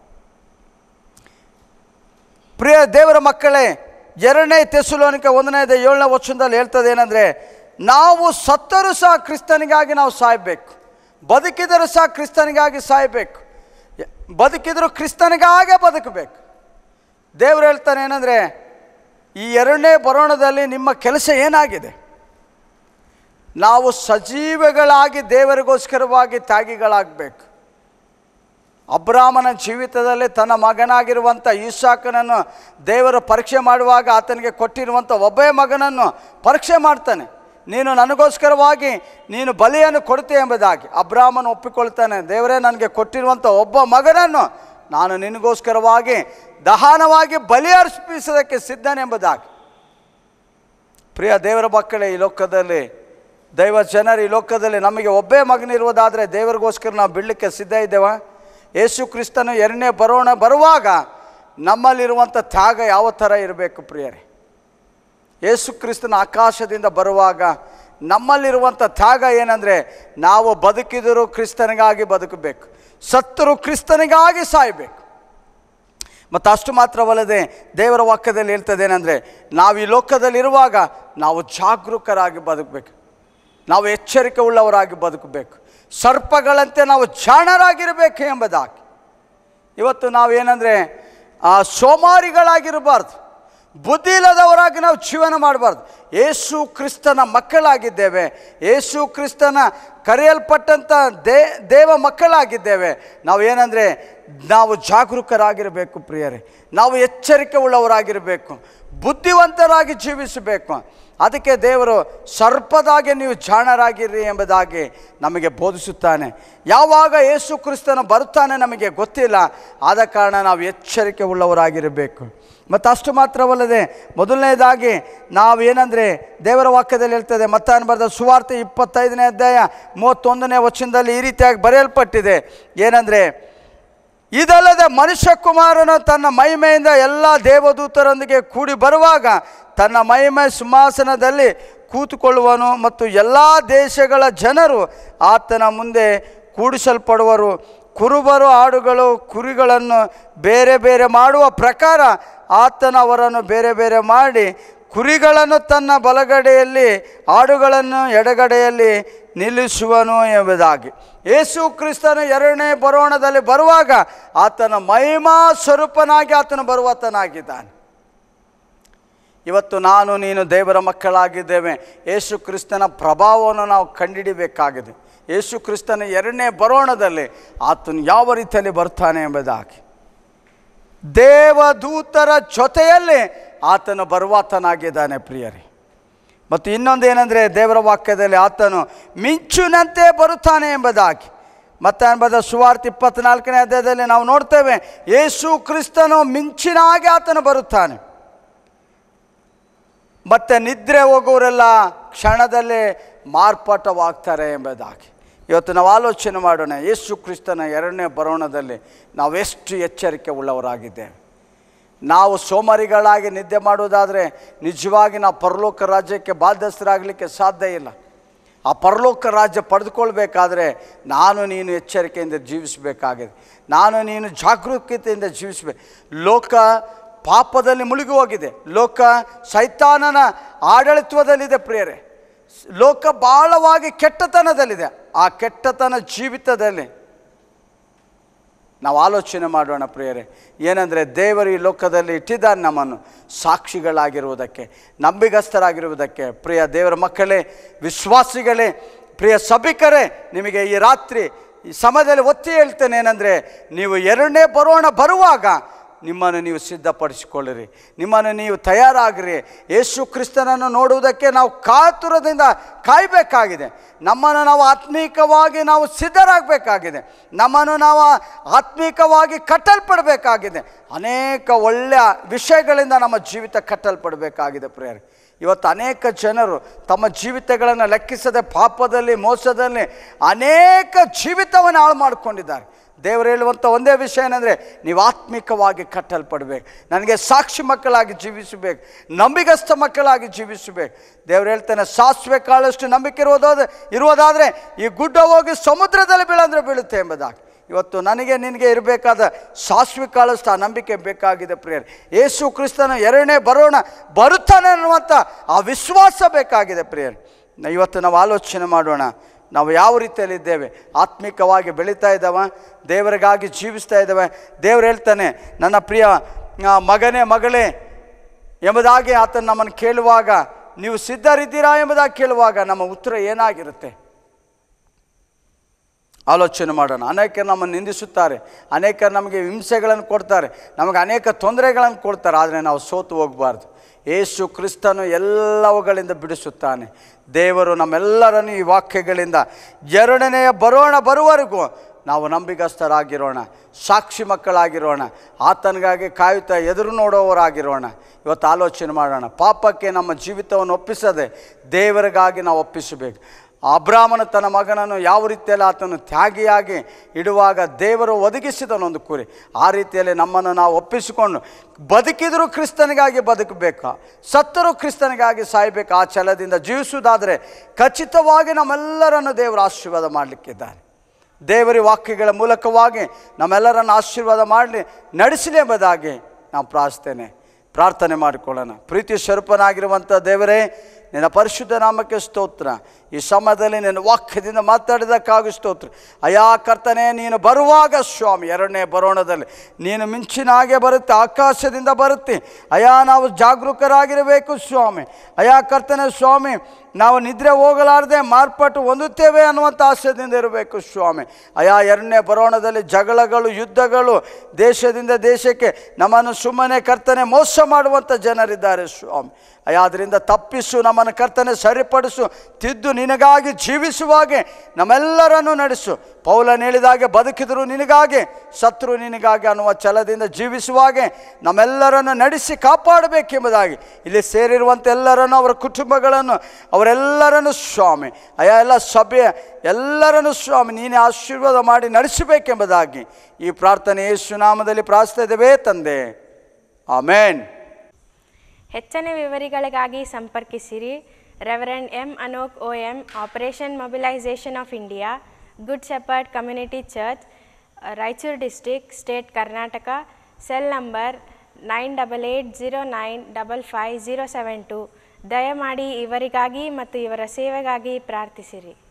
[SPEAKER 1] ಪ್ರಿಯ ದೇವರ ಮಕ್ಕಳೇ ಎರಡನೇ ತೆಸುಲೋನಿಕ ಒಂದನೇದ ಏಳನೇ ವರ್ಷದಲ್ಲಿ ಹೇಳ್ತದೆ ಏನಂದರೆ ನಾವು ಸತ್ತರೂ ಸಹ ಕ್ರಿಸ್ತನಿಗಾಗಿ ನಾವು ಸಾಯಬೇಕು ಬದುಕಿದರೂ ಸಹ ಕ್ರಿಸ್ತನಿಗಾಗಿ ಸಾಯಬೇಕು ಬದುಕಿದರೂ ಕ್ರಿಸ್ತನಿಗಾಗೇ ಬದುಕಬೇಕು ದೇವರು ಹೇಳ್ತಾನೆ ಏನಂದರೆ ಈ ಎರಡನೇ ಬರೋಣದಲ್ಲಿ ನಿಮ್ಮ ಕೆಲಸ ಏನಾಗಿದೆ ನಾವು ಸಜೀವಗಳಾಗಿ ದೇವರಿಗೋಸ್ಕರವಾಗಿ ತ್ಯಾಗಿಗಳಾಗಬೇಕು ಅಬ್ರಾಮನ ಜೀವಿತದಲ್ಲಿ ತನ್ನ ಮಗನಾಗಿರುವಂಥ ಈಸಾಕನನ್ನು ದೇವರು ಪರೀಕ್ಷೆ ಮಾಡುವಾಗ ಆತನಿಗೆ ಕೊಟ್ಟಿರುವಂಥ ಒಬ್ಬೇ ಮಗನನ್ನು ಪರೀಕ್ಷೆ ಮಾಡ್ತಾನೆ ನೀನು ನನಗೋಸ್ಕರವಾಗಿ ನೀನು ಬಲಿಯನ್ನು ಕೊಡ್ತೀಯ ಎಂಬುದಾಗಿ ಅಬ್ರಾಮನು ಒಪ್ಪಿಕೊಳ್ತಾನೆ ದೇವರೇ ನನಗೆ ಕೊಟ್ಟಿರುವಂಥ ಒಬ್ಬ ಮಗನನ್ನು ನಾನು ನಿನಗೋಸ್ಕರವಾಗಿ ದಹನವಾಗಿ ಬಲಿ ಅರ್ಪಿಸೋದಕ್ಕೆ ಸಿದ್ಧನೆಂಬುದಾಗಿ ಪ್ರಿಯ ದೇವರ ಮಕ್ಕಳೇ ಈ ಲೋಕದಲ್ಲಿ ದೈವ ಜನರು ಈ ಲೋಕದಲ್ಲಿ ನಮಗೆ ಒಬ್ಬೇ ಮಗನಿರುವುದಾದರೆ ದೇವರಿಗೋಸ್ಕರ ನಾವು ಬಿಡಲಿಕ್ಕೆ ಸಿದ್ಧ ಇದ್ದೇವ ಯೇಸು ಕ್ರಿಸ್ತನು ಎರಡನೇ ಬರೋಣ ಬರುವಾಗ ನಮ್ಮಲ್ಲಿರುವಂಥ ತ್ಯಾಗ ಯಾವ ಥರ ಇರಬೇಕು ಪ್ರಿಯರೇ ಯೇಸು ಕ್ರಿಸ್ತನ ಆಕಾಶದಿಂದ ಬರುವಾಗ ನಮ್ಮಲ್ಲಿರುವಂಥ ತ್ಯಾಗ ಏನಂದರೆ ನಾವು ಬದುಕಿದರೂ ಕ್ರಿಸ್ತನಿಗಾಗಿ ಬದುಕಬೇಕು ಸತ್ತರೂ ಕ್ರಿಸ್ತನಿಗಾಗಿ ಸಾಯಬೇಕು ಮತ್ತು ಅಷ್ಟು ಮಾತ್ರವಲ್ಲದೆ ದೇವರ ವಾಕ್ಯದಲ್ಲಿ ಹೇಳ್ತದೆ ಏನಂದರೆ ನಾವು ಈ ಲೋಕದಲ್ಲಿರುವಾಗ ನಾವು ಜಾಗರೂಕರಾಗಿ ಬದುಕಬೇಕು ನಾವು ಎಚ್ಚರಿಕೆ ಉಳ್ಳವರಾಗಿ ಬದುಕಬೇಕು ಸರ್ಪಗಳಂತೆ ನಾವು ಜಾಣರಾಗಿರಬೇಕು ಎಂಬುದಾಗಿ ಇವತ್ತು ನಾವೇನಂದರೆ ಸೋಮಾರಿಗಳಾಗಿರಬಾರ್ದು ಬುದ್ಧಿ ಇಲ್ಲದವರಾಗಿ ನಾವು ಜೀವನ ಮಾಡಬಾರ್ದು ಏಸು ಕ್ರಿಸ್ತನ ಮಕ್ಕಳಾಗಿದ್ದೇವೆ ಏಸು ಕ್ರಿಸ್ತನ ಕರೆಯಲ್ಪಟ್ಟಂಥ ದೇ ದೇವ ಮಕ್ಕಳಾಗಿದ್ದೇವೆ ನಾವು ಏನಂದರೆ ನಾವು ಜಾಗರೂಕರಾಗಿರಬೇಕು ಪ್ರಿಯರೇ ನಾವು ಎಚ್ಚರಿಕೆ ಉಳ್ಳವರಾಗಿರಬೇಕು ಬುದ್ಧಿವಂತರಾಗಿ ಜೀವಿಸಬೇಕು ಅದಕ್ಕೆ ದೇವರು ಸರ್ಪದಾಗೆ ನೀವು ಜಾಣರಾಗಿರ್ರಿ ಎಂಬುದಾಗಿ ನಮಗೆ ಬೋಧಿಸುತ್ತಾನೆ ಯಾವಾಗ ಯೇಸು ಕ್ರಿಸ್ತನು ಬರುತ್ತಾನೆ ನಮಗೆ ಗೊತ್ತಿಲ್ಲ ಆದ ಕಾರಣ ನಾವು ಎಚ್ಚರಿಕೆ ಉಳ್ಳವರಾಗಿರಬೇಕು ಮತ್ತು ಅಷ್ಟು ಮಾತ್ರವಲ್ಲದೆ ಮೊದಲನೇದಾಗಿ ನಾವು ಏನಂದರೆ ದೇವರ ವಾಕ್ಯದಲ್ಲಿ ಹೇಳ್ತದೆ ಮತ್ತಾನು ಬರೆದ ಸುವಾರ್ತೆ ಇಪ್ಪತ್ತೈದನೇ ಅಧ್ಯಾಯ ಮೂವತ್ತೊಂದನೇ ವಚನದಲ್ಲಿ ಈ ರೀತಿಯಾಗಿ ಬರೆಯಲ್ಪಟ್ಟಿದೆ ಏನಂದರೆ ಇದಲ್ಲದೆ ಮನುಷ್ಯ ಕುಮಾರನು ತನ್ನ ಮಹಿಮೆಯಿಂದ ಎಲ್ಲ ದೇವದೂತರೊಂದಿಗೆ ಕೂಡಿ ಬರುವಾಗ ತನ್ನ ಮಹಿಮೆ ಸಿಂಹಾಸನದಲ್ಲಿ ಕೂತುಕೊಳ್ಳುವನು ಮತ್ತು ಎಲ್ಲ ದೇಶಗಳ ಜನರು ಆತನ ಮುಂದೆ ಕೂಡಿಸಲ್ಪಡುವರು ಕುರುಬರು ಆಡುಗಳು ಕುರಿಗಳನ್ನು ಬೇರೆ ಬೇರೆ ಮಾಡುವ ಪ್ರಕಾರ ಆತನ ಅವರನ್ನು ಬೇರೆ ಬೇರೆ ಮಾಡಿ ಕುರಿಗಳನ್ನು ತನ್ನ ಬಲಗಡೆಯಲ್ಲಿ ಆಡುಗಳನ್ನು ಎಡಗಡೆಯಲ್ಲಿ ನಿಲ್ಲಿಸುವನು ಎಂಬುದಾಗಿ ಯೇಸು ಕ್ರಿಸ್ತನು ಎರಡನೇ ಬರೋಣದಲ್ಲಿ ಬರುವಾಗ ಆತನ ಮಹಿಮಾ ಸ್ವರೂಪನಾಗಿ ಆತನು ಬರುವಾತನಾಗಿದ್ದಾನೆ ಇವತ್ತು ನಾನು ನೀನು ದೇವರ ಮಕ್ಕಳಾಗಿದ್ದೇವೆ ಯೇಸು ಕ್ರಿಸ್ತನ ಪ್ರಭಾವವನ್ನು ನಾವು ಕಂಡಿಡಿಬೇಕಾಗಿದೆ ಯೇಸು ಕ್ರಿಸ್ತನ ಎರಡನೇ ಬರೋಣದಲ್ಲಿ ಆತನು ಯಾವ ರೀತಿಯಲ್ಲಿ ಬರ್ತಾನೆ ಎಂಬುದಾಗಿ ದೇವದೂತರ ಜೊತೆಯಲ್ಲಿ ಆತನು ಬರುವಾತನಾಗಿದ್ದಾನೆ ಪ್ರಿಯರೇ ಮತ್ತು ಇನ್ನೊಂದು ಏನಂದರೆ ದೇವರ ವಾಕ್ಯದಲ್ಲಿ ಆತನು ಮಿಂಚುನಂತೆ ಬರುತ್ತಾನೆ ಎಂಬುದಾಗಿ ಮತ್ತೆ ಎಂಬುದ ಸುವಾರ್ಥ ಇಪ್ಪತ್ನಾಲ್ಕನೇ ಅಧ್ಯಾಯದಲ್ಲಿ ನಾವು ನೋಡ್ತೇವೆ ಯೇಸು ಕ್ರಿಸ್ತನು ಮಿಂಚಿನ ಹಾಗೆ ಆತನು ಬರುತ್ತಾನೆ ಮತ್ತು ನಿದ್ರೆ ಹೋಗೋರೆಲ್ಲ ಕ್ಷಣದಲ್ಲೇ ಮಾರ್ಪಾಟವಾಗ್ತಾರೆ ಎಂಬುದಾಗಿ ಇವತ್ತು ನಾವು ಆಲೋಚನೆ ಮಾಡೋಣ ಯೇಸು ಕ್ರಿಸ್ತನ ಎರಡನೇ ಬರೋಣದಲ್ಲಿ ನಾವೆಷ್ಟು ಎಚ್ಚರಿಕೆ ಉಳ್ಳವರಾಗಿದ್ದೇವೆ ನಾವು ಸೋಮಾರಿಗಳಾಗಿ ನಿದ್ದೆ ಮಾಡುವುದಾದರೆ ನಿಜವಾಗಿ ನಾವು ಪರಲೋಕ ರಾಜ್ಯಕ್ಕೆ ಬಾಧ್ಯಸ್ಥರಾಗಲಿಕ್ಕೆ ಸಾಧ್ಯ ಇಲ್ಲ ಆ ಪರಲೋಕ ರಾಜ್ಯ ಪಡೆದುಕೊಳ್ಬೇಕಾದ್ರೆ ನಾನು ನೀನು ಎಚ್ಚರಿಕೆಯಿಂದ ಜೀವಿಸಬೇಕಾಗಿದೆ ನಾನು ನೀನು ಜಾಗರೂಕತೆಯಿಂದ ಜೀವಿಸಬೇಕು ಲೋಕ ಪಾಪದಲ್ಲಿ ಮುಳುಗಿ ಹೋಗಿದೆ ಲೋಕ ಸೈತಾನನ ಆಡಳಿತದಲ್ಲಿದೆ ಪ್ರಿಯರೇ ಲೋಕ ಬಹಳವಾಗಿ ಕೆಟ್ಟತನದಲ್ಲಿದೆ ಆ ಕೆಟ್ಟತನ ಜೀವಿತದಲ್ಲಿ ನಾವು ಆಲೋಚನೆ ಮಾಡೋಣ ಪ್ರಿಯರೇ ಏನಂದರೆ ದೇವರು ಈ ಲೋಕದಲ್ಲಿ ಇಟ್ಟಿದ್ದಾನೆ ನಮ್ಮನ್ನು ಸಾಕ್ಷಿಗಳಾಗಿರುವುದಕ್ಕೆ ನಂಬಿಗಸ್ತರಾಗಿರುವುದಕ್ಕೆ ಪ್ರಿಯ ದೇವರ ಮಕ್ಕಳೇ ವಿಶ್ವಾಸಿಗಳೇ ಪ್ರಿಯ ಸಭಿಕರೇ ನಿಮಗೆ ಈ ರಾತ್ರಿ ಈ ಸಮಯದಲ್ಲಿ ಒತ್ತಿ ಹೇಳ್ತೇನೆ ಏನಂದರೆ ನೀವು ಎರಡನೇ ಬರೋಣ ಬರುವಾಗ ನಿಮ್ಮನ್ನು ನೀವು ಸಿದ್ಧಪಡಿಸಿಕೊಳ್ಳಿರಿ ನಿಮ್ಮನ್ನು ನೀವು ತಯಾರಾಗಿರಿ ಯೇಸು ಕ್ರಿಸ್ತನನ್ನು ನೋಡುವುದಕ್ಕೆ ನಾವು ಕಾತುರದಿಂದ ಕಾಯಬೇಕಾಗಿದೆ ನಮ್ಮನ್ನು ನಾವು ಆತ್ಮೀಕವಾಗಿ ನಾವು ಸಿದ್ಧರಾಗಬೇಕಾಗಿದೆ ನಮ್ಮನ್ನು ನಾವು ಆತ್ಮೀಕವಾಗಿ ಕಟ್ಟಲ್ಪಡಬೇಕಾಗಿದೆ ಅನೇಕ ಒಳ್ಳೆಯ ವಿಷಯಗಳಿಂದ ನಮ್ಮ ಜೀವಿತ ಕಟ್ಟಲ್ಪಡಬೇಕಾಗಿದೆ ಪ್ರೇಯರ್ ಇವತ್ತು ಅನೇಕ ಜನರು ತಮ್ಮ ಜೀವಿತಗಳನ್ನು ಲೆಕ್ಕಿಸದೆ ಪಾಪದಲ್ಲಿ ಮೋಸದಲ್ಲಿ ಅನೇಕ ಜೀವಿತವನ್ನು ಹಾಳು ಮಾಡಿಕೊಂಡಿದ್ದಾರೆ ದೇವರು ಹೇಳುವಂಥ ಒಂದೇ ವಿಷಯ ಏನಂದರೆ ನೀವು ಆತ್ಮಿಕವಾಗಿ ಕಟ್ಟಲ್ಪಡಬೇಕು ನನಗೆ ಸಾಕ್ಷಿ ಮಕ್ಕಳಾಗಿ ಜೀವಿಸಬೇಕು ನಂಬಿಗಸ್ತ ಮಕ್ಕಳಾಗಿ ಜೀವಿಸಬೇಕು ದೇವ್ರು ಹೇಳ್ತಾನೆ ಸಾಸಿವೆ ಕಾಳಷ್ಟು ನಂಬಿಕೆ ಇರುವುದಾದ್ರೆ ಇರುವುದಾದರೆ ಈ ಗುಡ್ಡ ಹೋಗಿ ಸಮುದ್ರದಲ್ಲಿ ಬೀಳಂದ್ರೆ ಬೀಳುತ್ತೆ ಎಂಬುದಾಗಿ ಇವತ್ತು ನನಗೆ ನಿನಗೆ ಇರಬೇಕಾದ ಸಾಸಿವೆ ಕಾಳಷ್ಟು ಆ ನಂಬಿಕೆ ಬೇಕಾಗಿದೆ ಪ್ರಿಯರ್ ಯೇಸು ಕ್ರಿಸ್ತನ ಎರಡನೇ ಬರೋಣ ಬರುತ್ತಾನೆ ಅನ್ನುವಂಥ ಆ ವಿಶ್ವಾಸ ಬೇಕಾಗಿದೆ ಪ್ರಿಯರ್ ಇವತ್ತು ನಾವು ಆಲೋಚನೆ ಮಾಡೋಣ ನಾವು ಯಾವ ರೀತಿಯಲ್ಲಿದ್ದೇವೆ ಆತ್ಮಿಕವಾಗಿ ಬೆಳೀತಾ ಇದ್ದಾವ ದೇವರಿಗಾಗಿ ಜೀವಿಸ್ತಾ ಇದ್ದಾವೆ ದೇವರು ಹೇಳ್ತಾನೆ ನನ್ನ ಪ್ರಿಯ ಆ, ಮಗನೇ ಮಗಳೇ ಎಂಬುದಾಗಿ ಆತನ ನಮ್ಮನ್ನು ಕೇಳುವಾಗ ನೀವು ಸಿದ್ಧರಿದ್ದೀರಾ ಎಂಬುದಾಗಿ ಕೇಳುವಾಗ ನಮ್ಮ ಉತ್ತರ ಏನಾಗಿರುತ್ತೆ ಆಲೋಚನೆ ಮಾಡೋಣ ಅನೇಕರು ನಮ್ಮನ್ನು ನಿಂದಿಸುತ್ತಾರೆ ಅನೇಕರು ನಮಗೆ ಹಿಂಸೆಗಳನ್ನು ಕೊಡ್ತಾರೆ ನಮಗೆ ಅನೇಕ ತೊಂದರೆಗಳನ್ನು ಕೊಡ್ತಾರೆ ಆದರೆ ನಾವು ಸೋತು ಹೋಗಬಾರ್ದು ಏಸು ಕ್ರಿಸ್ತನು ಎಲ್ಲವುಗಳಿಂದ ಬಿಡಿಸುತ್ತಾನೆ ದೇವರು ನಮ್ಮೆಲ್ಲರನ್ನು ಈ ವಾಕ್ಯಗಳಿಂದ ಎರಡನೆಯ ಬರೋಣ ಬರುವವರೆಗೂ ನಾವು ನಂಬಿಗಸ್ತರಾಗಿರೋಣ ಸಾಕ್ಷಿ ಮಕ್ಕಳಾಗಿರೋಣ ಆತನಿಗಾಗಿ ಕಾಯುತ್ತಾ ಎದುರು ನೋಡೋವರಾಗಿರೋಣ ಇವತ್ತು ಆಲೋಚನೆ ಮಾಡೋಣ ಪಾಪಕ್ಕೆ ನಮ್ಮ ಜೀವಿತವನ್ನು ಒಪ್ಪಿಸದೆ ದೇವರಿಗಾಗಿ ನಾವು ಒಪ್ಪಿಸಬೇಕು ಅಬ್ರಾಮನು ತನ್ನ ಮಗನನ್ನು ಯಾವ ರೀತಿಯಲ್ಲಿ ಆತನು ತ್ಯಾಗಿಯಾಗಿ ಇಡುವಾಗ ದೇವರು ಒದಗಿಸಿದನೊಂದು ಕುರಿ ಆ ರೀತಿಯಲ್ಲಿ ನಮ್ಮನ್ನು ನಾವು ಒಪ್ಪಿಸಿಕೊಂಡು ಬದುಕಿದರೂ ಕ್ರಿಸ್ತನಿಗಾಗಿ ಬದುಕಬೇಕು ಸತ್ತರೂ ಕ್ರಿಸ್ತನಿಗಾಗಿ ಸಾಯಬೇಕು ಆ ಛಲದಿಂದ ಜೀವಿಸುವುದಾದರೆ ಖಚಿತವಾಗಿ ನಮ್ಮೆಲ್ಲರನ್ನು ದೇವರು ಆಶೀರ್ವಾದ ಮಾಡಲಿಕ್ಕಿದ್ದಾರೆ ದೇವರ ವಾಕ್ಯಗಳ ಮೂಲಕವಾಗಿ ನಮ್ಮೆಲ್ಲರನ್ನು ಆಶೀರ್ವಾದ ಮಾಡಲಿ ನಡೆಸಲಿ ಎಂಬುದಾಗಿ ನಾವು ಪ್ರಾರ್ಥನೆ ಪ್ರಾರ್ಥನೆ ಮಾಡಿಕೊಳ್ಳೋಣ ಪ್ರೀತಿ ಸ್ವರೂಪನಾಗಿರುವಂಥ ದೇವರೇ ನಿನ್ನ ಪರಿಶುದ್ಧ ನಾಮಕ್ಕೆ ಸ್ತೋತ್ರ ಈ ಸಮಯದಲ್ಲಿ ನಿನ್ನ ವಾಕ್ಯದಿಂದ ಮಾತಾಡಿದಕ್ಕಾಗಿ ಸ್ತೋತ್ರ ಅಯಾ ಕರ್ತನೆ ನೀನು ಬರುವಾಗ ಸ್ವಾಮಿ ಎರಡನೇ ಬರೋಣದಲ್ಲಿ ನೀನು ಮಿಂಚಿನ ಹಾಗೆ ಬರುತ್ತೆ ಆಕಾಶದಿಂದ ಬರುತ್ತೆ ಅಯಾ ನಾವು ಜಾಗರೂಕರಾಗಿರಬೇಕು ಸ್ವಾಮಿ ಅಯಾ ಕರ್ತನೆ ಸ್ವಾಮಿ ನಾವು ನಿದ್ರೆ ಹೋಗಲಾರದೆ ಮಾರ್ಪಾಟು ಹೊಂದುತ್ತೇವೆ ಅನ್ನುವಂಥ ಆಶಯದಿಂದ ಇರಬೇಕು ಸ್ವಾಮಿ ಅಯಾ ಎರಡನೇ ಬರೋಣದಲ್ಲಿ ಜಗಳಗಳು ಯುದ್ಧಗಳು ದೇಶದಿಂದ ದೇಶಕ್ಕೆ ನಮ್ಮನ್ನು ಸುಮ್ಮನೆ ಕರ್ತನೆ ಮೋಸ ಮಾಡುವಂಥ ಜನರಿದ್ದಾರೆ ಸ್ವಾಮಿ ಅಯ್ಯ ಅದರಿಂದ ತಪ್ಪಿಸು ನಮ್ಮನ್ನು ಕರ್ತನೆ ಸರಿಪಡಿಸು ತಿದ್ದು ನಿನಗಾಗಿ ಜೀವಿಸುವಾಗೆ ನಮ್ಮೆಲ್ಲರನ್ನು ನಡೆಸು ಪೌಲನ್ ಹೇಳಿದಾಗೆ ಬದುಕಿದ್ರು ನಿನಗಾಗಿ ಸತ್ರು ನಿನಗಾಗಿ ಅನ್ನುವ ಛಲದಿಂದ ಜೀವಿಸುವಾಗೆ ನಮ್ಮೆಲ್ಲರನ್ನು ನಡೆಸಿ ಕಾಪಾಡಬೇಕೆಂಬುದಾಗಿ ಇಲ್ಲಿ ಸೇರಿರುವಂಥ ಎಲ್ಲರನ್ನು ಅವರ ಕುಟುಂಬಗಳನ್ನು ಅವರೆಲ್ಲರನ್ನು ಸ್ವಾಮಿ ಅಯ್ಯ ಎಲ್ಲ ಸಭೆ ಎಲ್ಲರನ್ನು ಸ್ವಾಮಿ ನೀನೇ ಆಶೀರ್ವಾದ ಮಾಡಿ ನಡೆಸಬೇಕೆಂಬುದಾಗಿ ಈ ಪ್ರಾರ್ಥನೆ ಯೇಸು ನಾಮದಲ್ಲಿ ಪ್ರಾರ್ಥಿಸ್ತಾ ಇದ್ದೇವೆ ತಂದೆ ಆಮೇನ್
[SPEAKER 2] ಹೆಚ್ಚಿನ ವಿವರಗಳಿಗಾಗಿ ಸಂಪರ್ಕಿಸಿರಿ reverend M Enoch O M operation mobilisation of India good shepherd community church Raichur district state Karnataka cell number nine double eight zero nine double five zero seven two ದಯಮಾಡಿ ಇವರಿಗಾಗಿ ಮತ್ತು ಇವರ ಸೇವೆಗಾಗಿ ಪ್ರಾರ್ಥಿಸಿರಿ